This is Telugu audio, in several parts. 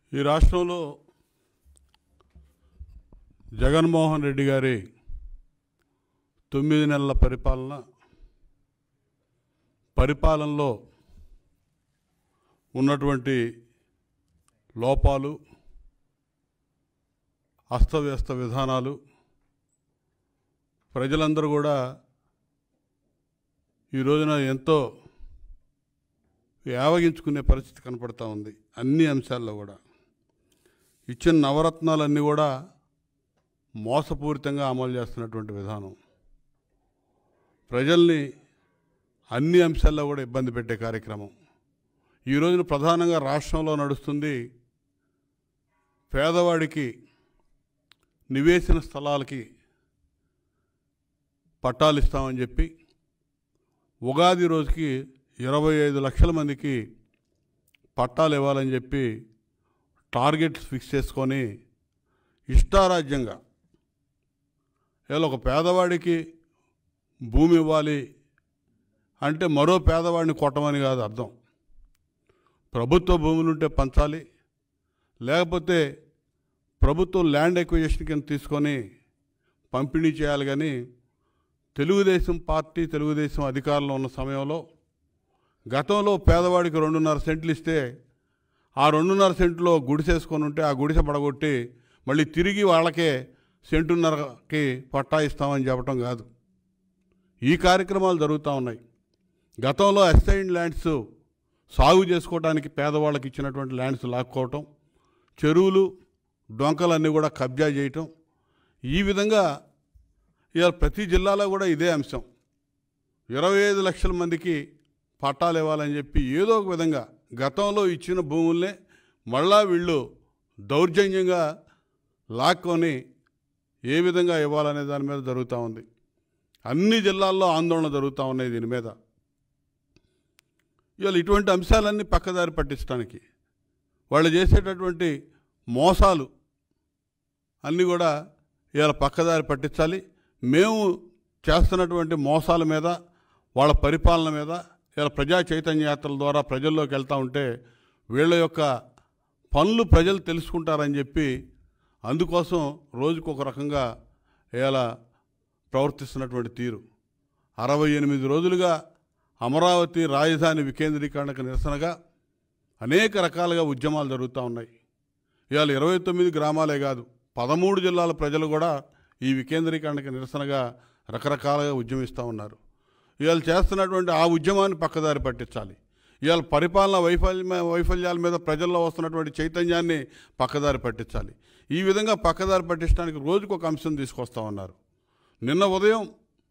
ఈ రాష్ట్రంలో జగన్మోహన్ రెడ్డి గారి తొమ్మిది నెలల పరిపాలన పరిపాలనలో ఉన్నటువంటి లోపాలు అస్తవ్యస్త విధానాలు ప్రజలందరూ కూడా ఈ రోజున ఎంతో యావగించుకునే పరిస్థితి కనపడతా ఉంది అన్ని అంశాల్లో కూడా ఇచ్చిన నవరత్నాలన్నీ కూడా మోసపూరితంగా అమలు చేస్తున్నటువంటి విధానం ప్రజల్ని అన్ని అంశాల్లో కూడా ఇబ్బంది పెట్టే కార్యక్రమం ఈ రోజున ప్రధానంగా రాష్ట్రంలో నడుస్తుంది పేదవాడికి నివేశన స్థలాలకి పట్టాలు ఇస్తామని చెప్పి ఉగాది రోజుకి ఇరవై ఐదు లక్షల మందికి పట్టాలు ఇవ్వాలని చెప్పి టార్గెట్స్ ఫిక్స్ చేసుకొని ఇష్టారాజ్యంగా ఇలా ఒక పేదవాడికి భూమి ఇవ్వాలి అంటే మరో పేదవాడిని కొట్టమని కాదు అర్థం ప్రభుత్వ భూములు ఉంటే పంచాలి లేకపోతే ప్రభుత్వం ల్యాండ్ ఎక్విజేషన్ కింద తీసుకొని పంపిణీ చేయాలి కానీ తెలుగుదేశం పార్టీ తెలుగుదేశం అధికారంలో ఉన్న సమయంలో గతంలో పేదవాడికి రెండున్నర సెంట్లు ఇస్తే ఆ రెండున్నర సెంట్లో గుడిసేసుకొని ఉంటే ఆ గుడిసె పడగొట్టి మళ్ళీ తిరిగి వాళ్ళకే సెంటున్నరకి పట్టా ఇస్తామని చెప్పడం కాదు ఈ కార్యక్రమాలు జరుగుతూ ఉన్నాయి గతంలో అసైన్ ల్యాండ్స్ సాగు చేసుకోవడానికి పేదవాళ్ళకి ఇచ్చినటువంటి ల్యాండ్స్ లాక్కోవటం చెరువులు డొంకలన్నీ కూడా కబ్జా చేయటం ఈ విధంగా ఇవాళ ప్రతి జిల్లాలో కూడా ఇదే అంశం ఇరవై ఐదు లక్షల మందికి పట్టాలు ఇవ్వాలని చెప్పి ఏదో ఒక విధంగా గతంలో ఇచ్చిన భూముల్నే మళ్ళా వీళ్ళు దౌర్జన్యంగా లాక్కొని ఏ విధంగా ఇవ్వాలనే దాని మీద జరుగుతూ ఉంది అన్ని జిల్లాల్లో ఆందోళన జరుగుతూ ఉన్నాయి దీని మీద ఇవాళ ఇటువంటి అంశాలన్నీ పక్కదారి పట్టించడానికి వాళ్ళు చేసేటటువంటి మోసాలు అన్నీ కూడా ఇవాళ పక్కదారి పట్టించాలి మేము చేస్తున్నటువంటి మోసాల మీద వాళ్ళ పరిపాలన మీద ఇలా ప్రజా చైతన్య యాత్రల ద్వారా ప్రజల్లోకి వెళ్తూ ఉంటే వీళ్ళ యొక్క పనులు ప్రజలు తెలుసుకుంటారని చెప్పి అందుకోసం రోజుకు ఒక రకంగా ఇలా ప్రవర్తిస్తున్నటువంటి తీరు అరవై ఎనిమిది రోజులుగా అమరావతి రాజధాని వికేంద్రీకరణకు నిరసనగా అనేక రకాలుగా ఉద్యమాలు జరుగుతూ ఉన్నాయి ఇవాళ ఇరవై తొమ్మిది గ్రామాలే కాదు పదమూడు జిల్లాల ప్రజలు కూడా ఈ వికేంద్రీకరణకు నిరసనగా రకరకాలుగా ఉద్యమిస్తూ ఉన్నారు ఇవాళ చేస్తున్నటువంటి ఆ ఉద్యమాన్ని పక్కదారి పట్టించాలి ఇవాళ పరిపాలన వైఫల్య వైఫల్యాల మీద ప్రజల్లో వస్తున్నటువంటి చైతన్యాన్ని పక్కదారి పట్టించాలి ఈ విధంగా పక్కదారి పట్టించడానికి రోజుకు ఒక అంశం తీసుకొస్తా ఉన్నారు నిన్న ఉదయం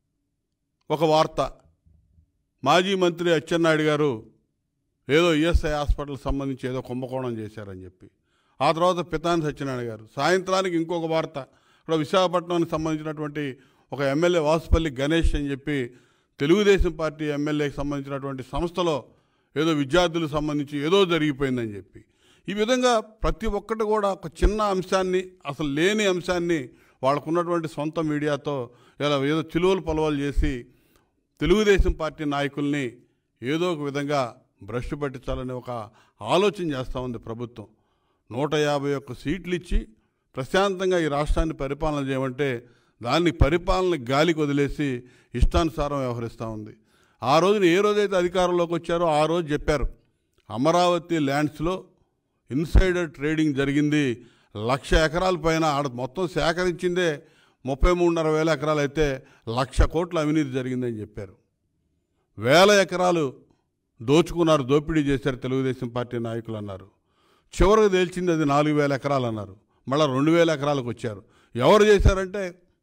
ఒక వార్త మాజీ మంత్రి అచ్చెన్నాయుడు గారు ఏదో ఈఎస్ఐ హాస్పిటల్ సంబంధించి ఏదో కుంభకోణం చేశారని చెప్పి ఆ తర్వాత పితాని సత్యనారాయణ గారు సాయంత్రానికి ఇంకొక వార్త ఇక్కడ విశాఖపట్నానికి సంబంధించినటువంటి ఒక ఎమ్మెల్యే వాసుపల్లి గణేష్ అని చెప్పి తెలుగుదేశం పార్టీ ఎమ్మెల్యేకి సంబంధించినటువంటి సంస్థలో ఏదో విద్యార్థులకు సంబంధించి ఏదో జరిగిపోయిందని చెప్పి ఈ విధంగా ప్రతి ఒక్కటి కూడా ఒక చిన్న అంశాన్ని అసలు లేని అంశాన్ని వాళ్ళకున్నటువంటి సొంత మీడియాతో ఇలా ఏదో చిలువలు పొలవలు చేసి తెలుగుదేశం పార్టీ నాయకుల్ని ఏదో ఒక విధంగా భ్రష్టు పట్టించాలనే ఒక ఆలోచన చేస్తూ ఉంది ప్రభుత్వం నూట యాభై ఒక్క సీట్లు ఇచ్చి ప్రశాంతంగా ఈ రాష్ట్రాన్ని పరిపాలన చేయమంటే దాన్ని పరిపాలన గాలికి వదిలేసి ఇష్టానుసారం వ్యవహరిస్తూ ఉంది ఆ రోజున ఏ రోజైతే అధికారంలోకి వచ్చారో ఆ రోజు చెప్పారు అమరావతి ల్యాండ్స్లో ఇన్సైడర్ ట్రేడింగ్ జరిగింది లక్ష ఎకరాల పైన ఆడ మొత్తం సేకరించిందే ముప్పై మూడున్నర వేల ఎకరాలు అయితే లక్ష కోట్ల అవినీతి జరిగిందని చెప్పారు వేల ఎకరాలు దోచుకున్నారు దోపిడీ చేశారు తెలుగుదేశం పార్టీ నాయకులు అన్నారు చివరికి తేల్చింది అది నాలుగు వేల ఎకరాలు అన్నారు మళ్ళీ రెండు వేల ఎకరాలకు వచ్చారు ఎవరు చేశారంటే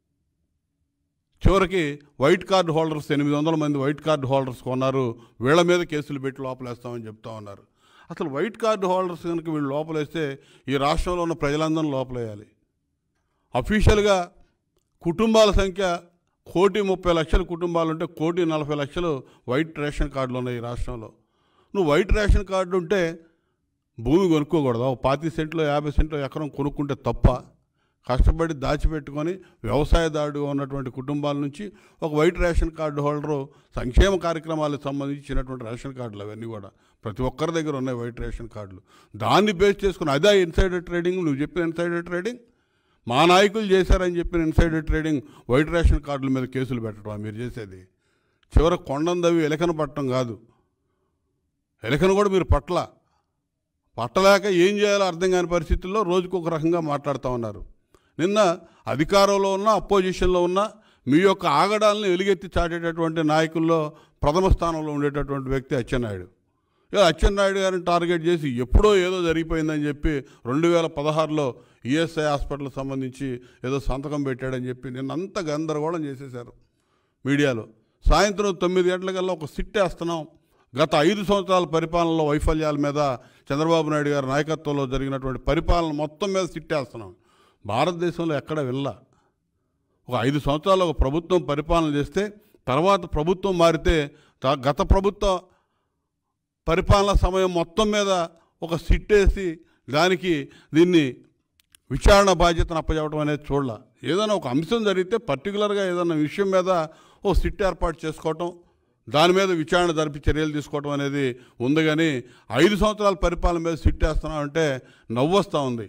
చివరికి వైట్ కార్డు హోల్డర్స్ ఎనిమిది వందల మంది వైట్ కార్డు హోల్డర్స్ కొన్నారు వీళ్ళ మీద కేసులు పెట్టి లోపలేస్తామని చెప్తా ఉన్నారు అసలు వైట్ కార్డు హోల్డర్స్ కనుక వీళ్ళు లోపలేస్తే ఈ రాష్ట్రంలో ఉన్న ప్రజలందరినీ లోపలేయాలి అఫీషియల్గా కుటుంబాల సంఖ్య కోటి ముప్పై లక్షల కుటుంబాలు ఉంటే కోటి నలభై లక్షలు వైట్ రేషన్ కార్డులు ఉన్నాయి ఈ రాష్ట్రంలో నువ్వు వైట్ రేషన్ కార్డు ఉంటే భూమి కొనుక్కోకూడదా ఒక పాతి సెంట్లో యాభై సెంట్లో ఎకరం కొనుక్కుంటే తప్ప కష్టపడి దాచిపెట్టుకొని వ్యవసాయదారుడుగా ఉన్నటువంటి కుటుంబాల నుంచి ఒక వైట్ రేషన్ కార్డు హోల్డరు సంక్షేమ కార్యక్రమాలకు సంబంధించినటువంటి రేషన్ కార్డులు అవన్నీ కూడా ప్రతి ఒక్కరి దగ్గర ఉన్నాయి వైట్ రేషన్ కార్డులు దాన్ని బేస్ చేసుకుని అదే ఇన్సైడర్ ట్రేడింగ్ నువ్వు చెప్పిన ఇన్సైడర్ ట్రేడింగ్ మా నాయకులు చేశారని చెప్పిన ఇన్సైడర్ ట్రేడింగ్ వైట్ రేషన్ కార్డుల మీద కేసులు పెట్టడం మీరు చేసేది చివరి కొండందవి ఎలకన పట్టడం కాదు ఎలకను కూడా మీరు పట్ల పట్టలేక ఏం చేయాలో అర్థం కాని పరిస్థితుల్లో రోజుకు ఒక రకంగా మాట్లాడుతూ ఉన్నారు నిన్న అధికారంలో ఉన్న అపోజిషన్లో ఉన్న మీ యొక్క ఆగడాలను వెలుగెత్తి చాటేటటువంటి నాయకుల్లో ప్రథమ స్థానంలో ఉండేటటువంటి వ్యక్తి అచ్చెన్నాయుడు ఇక అచ్చెన్నాయుడు గారిని టార్గెట్ చేసి ఎప్పుడో ఏదో జరిగిపోయిందని చెప్పి రెండు వేల పదహారులో ఈఎస్ఐ హాస్పిటల్ సంబంధించి ఏదో సంతకం పెట్టాడని చెప్పి నిన్నంతా గందరగోళం చేసేశారు మీడియాలో సాయంత్రం తొమ్మిది గంటలకల్లా ఒక సిట్ వేస్తున్నాం గత ఐదు సంవత్సరాల పరిపాలనలో వైఫల్యాల మీద చంద్రబాబు నాయుడు గారి నాయకత్వంలో జరిగినటువంటి పరిపాలన మొత్తం మీద సిట్ వేస్తున్నాం భారతదేశంలో ఎక్కడ వెళ్ళా ఒక ఐదు సంవత్సరాలు ఒక ప్రభుత్వం పరిపాలన చేస్తే తర్వాత ప్రభుత్వం మారితే త- గత ప్రభుత్వ పరిపాలన సమయం మొత్తం మీద ఒక సిట్ వేసి దానికి దీన్ని విచారణ బాధ్యతను అప్పచెప్పడం అనేది చూడాల ఏదైనా ఒక అంశం జరిగితే పర్టికులర్గా ఏదైనా విషయం మీద ఓ సిట్ ఏర్పాటు చేసుకోవటం దాని మీద విచారణ జరిపి చర్యలు తీసుకోవటం అనేది ఉంది కానీ ఐదు సంవత్సరాల పరిపాలన మీద సిట్ వేస్తున్నాం అంటే నవ్వొస్తూ ఉంది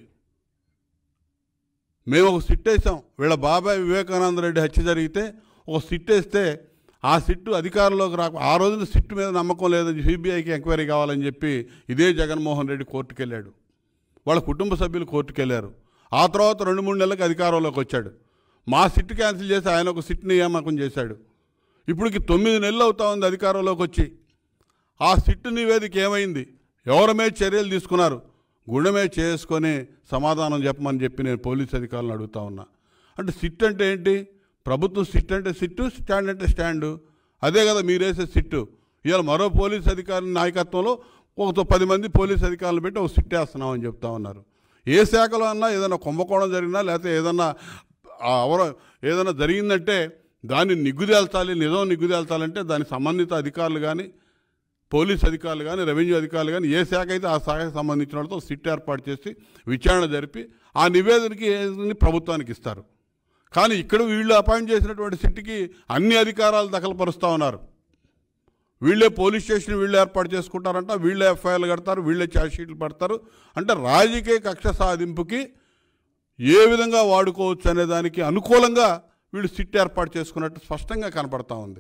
మేము ఒక సిట్ వేసాం వీళ్ళ బాబాయ్ వివేకానంద రెడ్డి హత్య జరిగితే ఒక సిట్ వేస్తే ఆ సిట్టు అధికారంలోకి రాక ఆ రోజున సిట్టు మీద నమ్మకం లేదని సిబిఐకి ఎంక్వైరీ కావాలని చెప్పి ఇదే జగన్మోహన్ రెడ్డి కోర్టుకు వెళ్ళాడు వాళ్ళ కుటుంబ సభ్యులు కోర్టుకు వెళ్ళారు ఆ తర్వాత రెండు మూడు నెలలకు అధికారంలోకి వచ్చాడు మా సిట్ క్యాన్సిల్ చేసి ఆయన ఒక సిట్ నియామకం చేశాడు ఇప్పటికి తొమ్మిది నెలలు అవుతా ఉంది అధికారంలోకి వచ్చి ఆ సిట్టు నివేదిక ఏమైంది ఎవరి మీద చర్యలు తీసుకున్నారు గుండె మీద చేసుకొని సమాధానం చెప్పమని చెప్పి నేను పోలీస్ అధికారులను అడుగుతా ఉన్నా అంటే సిట్ అంటే ఏంటి ప్రభుత్వం సిట్ అంటే సిట్టు స్టాండ్ అంటే స్టాండు అదే కదా మీరు వేసే సిట్టు ఇవాళ మరో పోలీస్ అధికారి నాయకత్వంలో ఒక పది మంది పోలీస్ అధికారులు పెట్టి ఒక సిట్ వేస్తున్నామని చెప్తా ఉన్నారు ఏ శాఖలో అన్నా ఏదైనా కుంభకోణం జరిగినా లేకపోతే ఏదన్నా ఆ అవర ఏదైనా జరిగిందంటే దాన్ని నిగ్గుదేల్చాలి నిజం నిగ్గుదేల్చాలంటే దానికి సంబంధిత అధికారులు కానీ పోలీస్ అధికారులు కానీ రెవెన్యూ అధికారులు కానీ ఏ శాఖ అయితే ఆ శాఖకు సంబంధించిన వాళ్ళతో సిట్ ఏర్పాటు చేసి విచారణ జరిపి ఆ నివేదనకి ఏదని ప్రభుత్వానికి ఇస్తారు కానీ ఇక్కడ వీళ్ళు అపాయింట్ చేసినటువంటి సిట్కి అన్ని అధికారాలు దఖలుపరుస్తూ ఉన్నారు వీళ్ళే పోలీస్ స్టేషన్ వీళ్ళు ఏర్పాటు చేసుకుంటారంట వీళ్ళే ఎఫ్ఐఆర్లు కడతారు వీళ్ళే ఛార్జ్షీట్లు పెడతారు అంటే రాజకీయ కక్ష సాధింపుకి ఏ విధంగా వాడుకోవచ్చు అనే దానికి అనుకూలంగా వీళ్ళు సిట్ ఏర్పాటు చేసుకున్నట్టు స్పష్టంగా కనపడతా ఉంది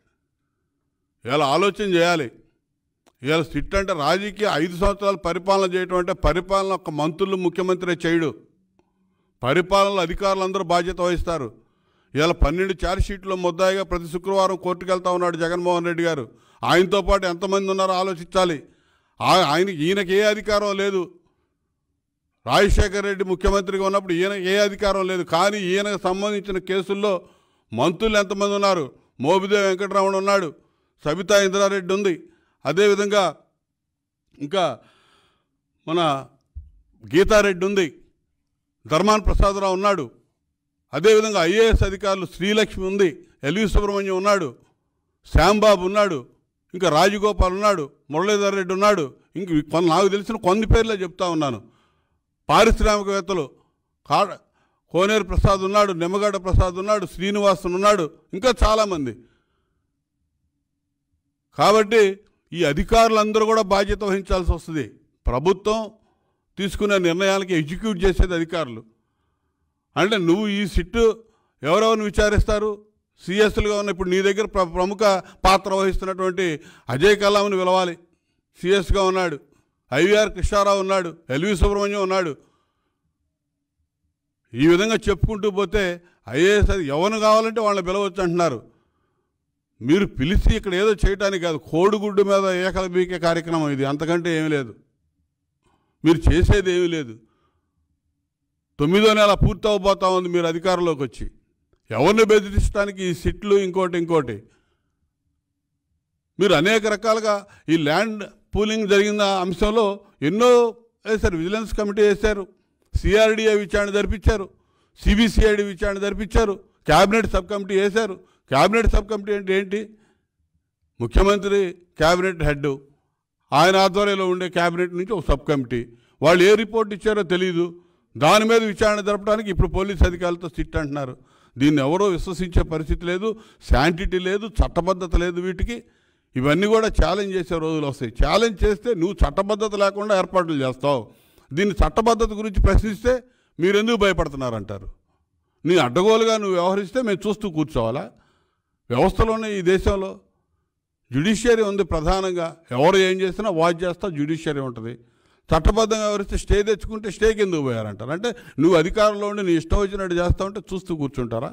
ఇలా ఆలోచన చేయాలి ఇవాళ సిట్ అంటే రాజకీయ ఐదు సంవత్సరాలు పరిపాలన చేయటం అంటే పరిపాలన ఒక మంత్రులు ముఖ్యమంత్రి చేయడు పరిపాలనలో అధికారులందరూ బాధ్యత వహిస్తారు ఇవాళ పన్నెండు ఛార్జ్షీట్లో ముద్దాయిగా ప్రతి శుక్రవారం కోర్టుకు వెళ్తా ఉన్నాడు జగన్మోహన్ రెడ్డి గారు ఆయనతో పాటు ఎంతమంది ఉన్నారో ఆలోచించాలి ఆ- ఆయనకి ఈయనకి ఏ అధికారం లేదు రాజశేఖర రెడ్డి ముఖ్యమంత్రిగా ఉన్నప్పుడు ఈయన ఏ అధికారం లేదు కానీ ఈయనకు సంబంధించిన కేసుల్లో మంత్రులు ఎంతమంది ఉన్నారు మోబిదేవి వెంకటరమణ ఉన్నాడు సబితా ఇంద్రారెడ్డి ఉంది అదేవిధంగా ఇంకా మన గీతారెడ్డి ఉంది ధర్మాన్ ప్రసాదరావు ఉన్నాడు అదేవిధంగా ఐఏఎస్ అధికారులు శ్రీలక్ష్మి ఉంది ఎల్వి సుబ్రహ్మణ్యం ఉన్నాడు శ్యాంబాబు ఉన్నాడు ఇంకా రాజగోపాల్ ఉన్నాడు మురళీధర్ రెడ్డి ఉన్నాడు ఇంక కొన్ని నాకు తెలిసిన కొన్ని పేర్లే చెప్తా ఉన్నాను పారిశ్రామికవేత్తలు కా కోనేరు ప్రసాద్ ఉన్నాడు నిమ్మగడ్డ ప్రసాద్ ఉన్నాడు శ్రీనివాసన్ ఉన్నాడు ఇంకా చాలామంది కాబట్టి ఈ అధికారులందరూ కూడా బాధ్యత వహించాల్సి వస్తుంది ప్రభుత్వం తీసుకునే నిర్ణయాలకి ఎగ్జిక్యూట్ చేసేది అధికారులు అంటే నువ్వు ఈ సిట్టు ఎవరెవరిని విచారిస్తారు సిఎస్లుగా ఉన్న ఇప్పుడు నీ దగ్గర ప్ర ప్రముఖ పాత్ర వహిస్తున్నటువంటి అజయ్ కలాంని పిలవాలి సిఎస్గా ఉన్నాడు ఐవీఆర్ కృష్ణారావు ఉన్నాడు ఎల్వి సుబ్రహ్మణ్యం ఉన్నాడు ఈ విధంగా చెప్పుకుంటూ పోతే ఐఏఎస్ అది ఎవరిని కావాలంటే వాళ్ళని పిలవచ్చు అంటున్నారు మీరు పిలిచి ఇక్కడ ఏదో చేయటానికి కాదు కోడిగుడ్డు మీద ఏకల బీకే కార్యక్రమం ఇది అంతకంటే ఏమీ లేదు మీరు చేసేది ఏమీ లేదు తొమ్మిదో నెల పూర్తి అవబోతా ఉంది మీరు అధికారంలోకి వచ్చి ఎవరిని బెదిరించడానికి ఈ సిట్లు ఇంకోటి ఇంకోటి మీరు అనేక రకాలుగా ఈ ల్యాండ్ పూలింగ్ జరిగిన అంశంలో ఎన్నో వేశారు విజిలెన్స్ కమిటీ వేశారు సిఆర్డీఏ విచారణ జరిపించారు సిబిసిఐడి విచారణ జరిపించారు క్యాబినెట్ సబ్ కమిటీ వేశారు క్యాబినెట్ సబ్ కమిటీ అంటే ఏంటి ముఖ్యమంత్రి క్యాబినెట్ హెడ్ ఆయన ఆధ్వర్యంలో ఉండే క్యాబినెట్ నుంచి ఒక సబ్ కమిటీ వాళ్ళు ఏ రిపోర్ట్ ఇచ్చారో తెలియదు దాని మీద విచారణ జరపడానికి ఇప్పుడు పోలీస్ అధికారులతో సిట్ అంటున్నారు దీన్ని ఎవరో విశ్వసించే పరిస్థితి లేదు శాంటిటీ లేదు చట్టబద్ధత లేదు వీటికి ఇవన్నీ కూడా ఛాలెంజ్ చేసే రోజులు వస్తాయి ఛాలెంజ్ చేస్తే నువ్వు చట్టబద్ధత లేకుండా ఏర్పాట్లు చేస్తావు దీన్ని చట్టబద్ధత గురించి ప్రశ్నిస్తే మీరెందుకు భయపడుతున్నారంటారు నీ అడ్డగోలుగా నువ్వు వ్యవహరిస్తే మేము చూస్తూ కూర్చోవాలా వ్యవస్థలోనే ఈ దేశంలో జ్యుడిషియరీ ఉంది ప్రధానంగా ఎవరు ఏం చేసినా వాచ్ చేస్తా జ్యుడిషియరీ ఉంటుంది చట్టబద్ధంగా వ్యవహరిస్తే స్టే తెచ్చుకుంటే స్టేకి ఎందుకు పోయారంటారు అంటే నువ్వు అధికారంలో ఉండి నీ ఇష్టం వచ్చినట్టు చేస్తా ఉంటే చూస్తూ కూర్చుంటారా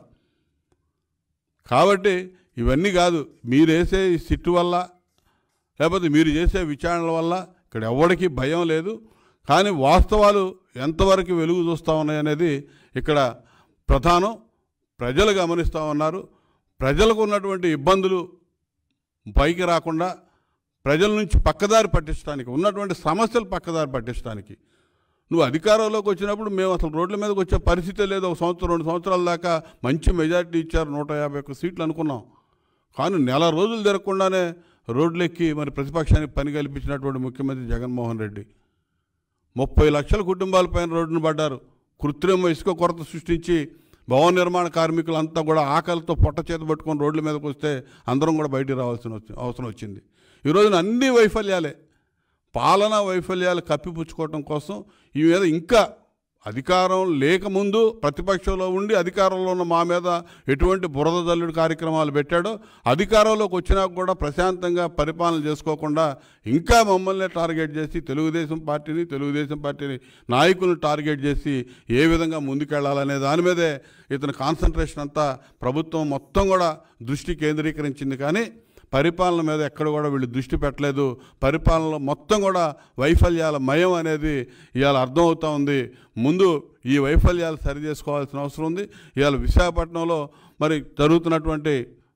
కాబట్టి ఇవన్నీ కాదు మీరు వేసే ఈ సిట్టు వల్ల లేకపోతే మీరు చేసే విచారణల వల్ల ఇక్కడ ఎవరికి భయం లేదు కానీ వాస్తవాలు ఎంతవరకు వెలుగు చూస్తూ ఉన్నాయనేది ఇక్కడ ప్రధానం ప్రజలు గమనిస్తూ ఉన్నారు ప్రజలకు ఉన్నటువంటి ఇబ్బందులు పైకి రాకుండా ప్రజల నుంచి పక్కదారి పట్టించడానికి ఉన్నటువంటి సమస్యలు పక్కదారి పట్టించడానికి నువ్వు అధికారంలోకి వచ్చినప్పుడు మేము అసలు రోడ్ల మీదకి వచ్చే పరిస్థితే లేదు ఒక సంవత్సరం రెండు సంవత్సరాల దాకా మంచి మెజారిటీ ఇచ్చారు నూట యాభై ఒక్క సీట్లు అనుకున్నాం కానీ నెల రోజులు తిరగకుండానే రోడ్లెక్కి మరి ప్రతిపక్షానికి పని కల్పించినటువంటి ముఖ్యమంత్రి జగన్మోహన్ రెడ్డి ముప్పై లక్షల కుటుంబాలపైన రోడ్డును పడ్డారు కృత్రిమ ఇసుక కొరత సృష్టించి భవన నిర్మాణ కార్మికులంతా కూడా ఆకలితో పొట్ట చేత పట్టుకొని రోడ్ల మీదకి వస్తే అందరం కూడా బయటికి రావాల్సిన వచ్చి- అవసరం వచ్చింది ఈ రోజున అన్ని వైఫల్యాలే పాలనా వైఫల్యాలు కప్పిపుచ్చుకోవటం కోసం ఈ మీద ఇంకా అధికారం లేకముందు ప్రతిపక్షంలో ఉండి అధికారంలో ఉన్న మా మీద ఎటువంటి బురద జల్లుడు కార్యక్రమాలు పెట్టాడో అధికారంలోకి వచ్చినా కూడా ప్రశాంతంగా పరిపాలన చేసుకోకుండా ఇంకా మమ్మల్ని టార్గెట్ చేసి తెలుగుదేశం పార్టీని తెలుగుదేశం పార్టీని నాయకులను టార్గెట్ చేసి ఏ విధంగా ముందుకెళ్లాలనే దాని మీదే ఇతని కాన్సన్ట్రేషన్ అంతా ప్రభుత్వం మొత్తం కూడా దృష్టి కేంద్రీకరించింది కానీ పరిపాలన మీద ఎక్కడ కూడా వీళ్ళు దృష్టి పెట్టలేదు పరిపాలనలో మొత్తం కూడా వైఫల్యాల మయం అనేది ఇవాళ అర్థమవుతా ఉంది ముందు ఈ వైఫల్యాలు సరి చేసుకోవాల్సిన అవసరం ఉంది ఇవాళ విశాఖపట్నంలో మరి జరుగుతున్నటువంటి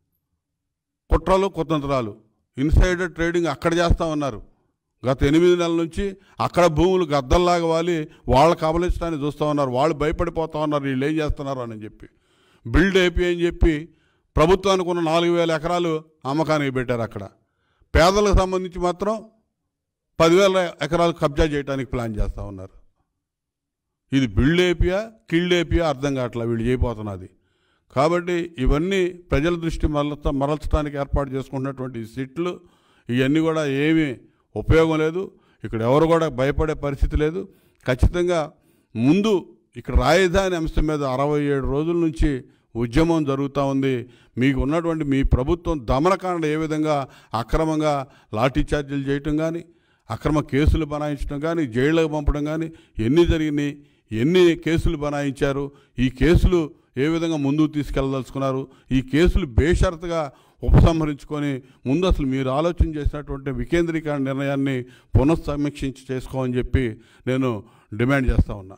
కుట్రలు కుతంత్రాలు ఇన్సైడర్ ట్రేడింగ్ అక్కడ చేస్తూ ఉన్నారు గత ఎనిమిది నెలల నుంచి అక్కడ భూములు గద్దల్లాగా వాలి వాళ్ళ కబలించడానికి చూస్తూ ఉన్నారు వాళ్ళు భయపడిపోతూ ఉన్నారు వీళ్ళు ఏం చేస్తున్నారు అని చెప్పి బిల్డ్ అయిపోయి అని చెప్పి ప్రభుత్వానికి ఉన్న నాలుగు వేల ఎకరాలు అమ్మకానికి పెట్టారు అక్కడ పేదలకు సంబంధించి మాత్రం పదివేల ఎకరాలు కబ్జా చేయడానికి ప్లాన్ చేస్తూ ఉన్నారు ఇది బిల్డ్ ఏపియా కిల్డ్ ఏపియా అర్థం కావట్లా వీళ్ళు చేయబోతున్నది కాబట్టి ఇవన్నీ ప్రజల దృష్టి మరల్చ మరల్చడానికి ఏర్పాటు చేసుకుంటున్నటువంటి ఈ సిట్లు ఇవన్నీ కూడా ఏమీ ఉపయోగం లేదు ఇక్కడ ఎవరు కూడా భయపడే పరిస్థితి లేదు ఖచ్చితంగా ముందు ఇక్కడ రాజధాని అంశం మీద అరవై ఏడు రోజుల నుంచి ఉద్యమం జరుగుతూ ఉంది మీకు ఉన్నటువంటి మీ ప్రభుత్వం దమనకాండ ఏ విధంగా అక్రమంగా లాఠీ చార్జీలు చేయటం కానీ అక్రమ కేసులు బనాయించడం కానీ జైళ్ళకు పంపడం కానీ ఎన్ని జరిగినాయి ఎన్ని కేసులు బనాయించారు ఈ కేసులు ఏ విధంగా ముందుకు తీసుకెళ్ళదలుచుకున్నారు ఈ కేసులు బేషరతుగా ఉపసంహరించుకొని ముందు అసలు మీరు ఆలోచన చేసినటువంటి వికేంద్రీకరణ నిర్ణయాన్ని పునఃసమీక్షించి చేసుకోమని చెప్పి నేను డిమాండ్ చేస్తూ ఉన్నా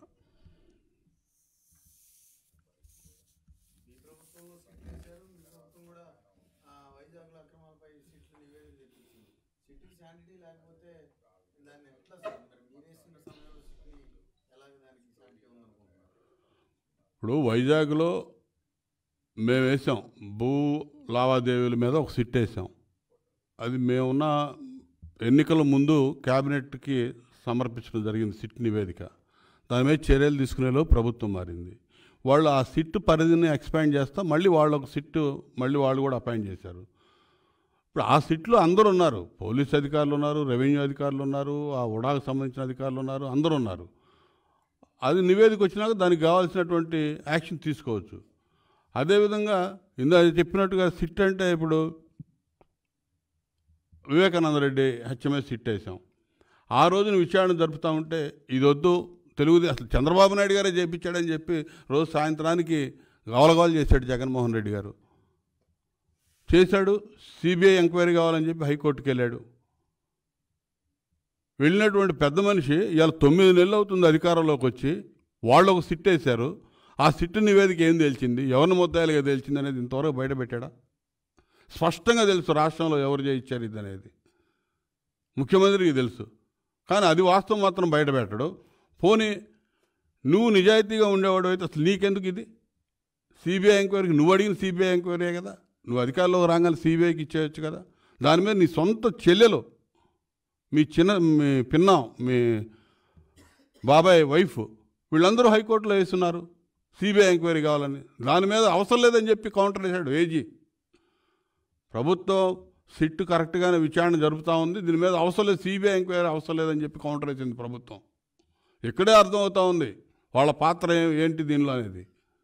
మీ ప్రభుత్వంలో సిట్ వేశారు మీ ప్రభుత్వం కూడా ఆ, వైజాగ్లో అక్రమాలపై సిట్లు నివేదిక తెప్పించింది సిట్కి శానిటీ లేకపోతే దాన్ని ఎట్లా సార్ మరి మీరు వేసిన సమయంలో సిట్ని ఎలాగ దానికి శానిటీ ఉందనుకుంటున్నారు ఇప్పుడు వైజాగ్లో మేము వేసాం భూ లావాదేవీల మీద ఒక సిట్ వేసాం అది మేమున్న ఎన్నికల ముందు క్యాబినెట్కి సమర్పించడం జరిగింది సిట్ నివేదిక దాని మీద చర్యలు తీసుకునేలో ప్రభుత్వం మారింది వాళ్ళు ఆ సిట్ పరిధిని ఎక్స్పాండ్ చేస్తా మళ్ళీ వాళ్ళు ఒక సిట్టు మళ్ళీ వాళ్ళు కూడా అపాయింట్ చేశారు ఇప్పుడు ఆ సిట్లో అందరూ ఉన్నారు పోలీస్ అధికారులు ఉన్నారు రెవెన్యూ అధికారులు ఉన్నారు ఆ ఉడాకు సంబంధించిన అధికారులు ఉన్నారు అందరూ ఉన్నారు అది నివేదిక వచ్చినాక దానికి కావాల్సినటువంటి యాక్షన్ తీసుకోవచ్చు అదేవిధంగా ఇందా చెప్పినట్టుగా సిట్ అంటే ఇప్పుడు వివేకానంద రెడ్డి హత్య మీద సిట్ వేసాం ఆ రోజున విచారణ జరుపుతూ ఉంటే ఇది వద్దు తెలుగుది అసలు చంద్రబాబు నాయుడు గారే చేయించాడని చెప్పి రోజు సాయంత్రానికి గవలగోలు చేశాడు జగన్మోహన్ రెడ్డి గారు చేశాడు సిబిఐ ఎంక్వైరీ కావాలని చెప్పి హైకోర్టుకి వెళ్ళాడు వెళ్ళినటువంటి పెద్ద మనిషి ఇవాళ తొమ్మిది నెలలు అవుతుంది అధికారంలోకి వచ్చి వాళ్ళు ఒక సిట్ వేశారు ఆ సిట్టు నివేదిక ఏం తేల్చింది ఎవరిని ముద్దాయిలుగా తేల్చింది అనేది ఇంతవరకు బయట పెట్టాడా స్పష్టంగా తెలుసు రాష్ట్రంలో ఎవరు చేయించారు ఇది అనేది ముఖ్యమంత్రికి తెలుసు కానీ అది వాస్తవం మాత్రం బయట పెట్టడు పోనీ నువ్వు నిజాయితీగా ఉండేవాడు అయితే అసలు నీకెందుకు ఇది సిబిఐ ఎంక్వైరీకి నువ్వు అడిగిన సిబిఐ ఎంక్వైరీ కదా నువ్వు అధికారంలోకి రాగానే సిబిఐకి ఇచ్చేయచ్చు కదా దాని మీద నీ సొంత చెల్లెలు మీ చిన్న మీ పిన్నాం మీ బాబాయ్ వైఫ్ వీళ్ళందరూ హైకోర్టులో వేస్తున్నారు సిబిఐ ఎంక్వైరీ కావాలని దాని మీద అవసరం లేదని చెప్పి కౌంటర్ వేశాడు ఏజీ ప్రభుత్వం సిట్ కరెక్ట్గానే విచారణ జరుపుతూ ఉంది దీని మీద అవసరం లేదు సిబిఐ ఎంక్వైరీ అవసరం లేదని చెప్పి కౌంటర్ వేసింది ప్రభుత్వం ఇక్కడే అర్థమవుతా ఉంది వాళ్ళ పాత్ర ఏ- ఏంటి దీనిలో అనేది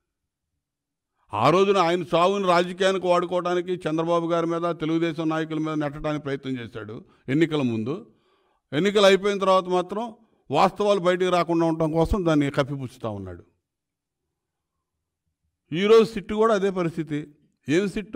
ఆ రోజున ఆయన చావుని రాజకీయానికి వాడుకోవడానికి చంద్రబాబు గారి మీద తెలుగుదేశం నాయకుల మీద నెట్టడానికి ప్రయత్నం చేశాడు ఎన్నికల ముందు ఎన్నికలు అయిపోయిన తర్వాత మాత్రం వాస్తవాలు బయటికి రాకుండా ఉండటం కోసం దాన్ని కప్పిపుచ్చుతూ ఉన్నాడు ఈరోజు సిట్టు కూడా అదే పరిస్థితి ఏం సిట్టు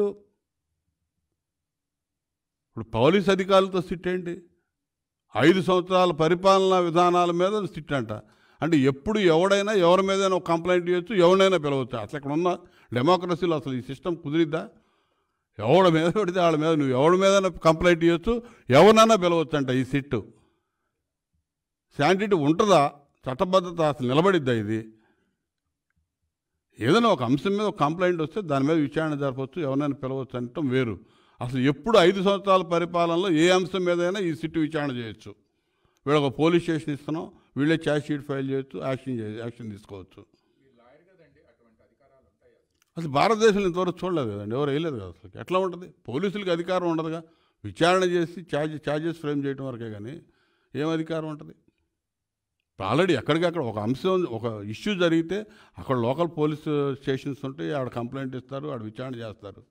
ఇప్పుడు పోలీస్ అధికారులతో సిట్ ఏంటి ఐదు సంవత్సరాల పరిపాలనా విధానాల మీద సిట్ అంట అంటే ఎప్పుడు ఎవడైనా ఎవరి మీదైనా ఒక కంప్లైంట్ చేయొచ్చు ఎవరినైనా పిలవచ్చు అసలు ఇక్కడ ఉన్న డెమోక్రసీలో అసలు ఈ సిస్టమ్ కుదిరిద్దా ఎవడి మీద పెడితే వాళ్ళ మీద నువ్వు ఎవరి మీద కంప్లైంట్ చేయొచ్చు ఎవరినైనా పిలవచ్చు అంట ఈ సిట్టు శాంటిటీ ఉంటుందా చట్టబద్ధత అసలు నిలబడిద్దా ఇది ఏదైనా ఒక అంశం మీద ఒక కంప్లైంట్ వస్తే దాని మీద విచారణ జరపవచ్చు ఎవరైనా పిలవచ్చు అనటం వేరు అసలు ఎప్పుడు ఐదు సంవత్సరాల పరిపాలనలో ఏ అంశం మీదైనా ఈ సిట్టు విచారణ చేయొచ్చు వీళ్ళకి ఒక పోలీస్ స్టేషన్ ఇస్తున్నాం వీళ్ళే ఛార్జ్ షీట్ ఫైల్ చేయొచ్చు యాక్షన్ చే యాక్షన్ తీసుకోవచ్చు అసలు భారతదేశంలో ఇంతవరకు చూడలేదు కదండి ఎవరు వేయలేదు కదా అసలు ఎట్లా ఉంటుంది పోలీసులకి అధికారం ఉండదుగా విచారణ చేసి ఛార్జ్ ఛార్జెస్ ఫ్రేమ్ చేయడం వరకే కానీ ఏం అధికారం ఉంటుంది ఆల్రెడీ ఎక్కడికక్కడ ఒక అంశం ఒక ఇష్యూ జరిగితే అక్కడ లోకల్ పోలీస్ స్టేషన్స్ ఉంటాయి ఆడ కంప్లైంట్ ఇస్తారు ఆడ విచారణ చేస్తారు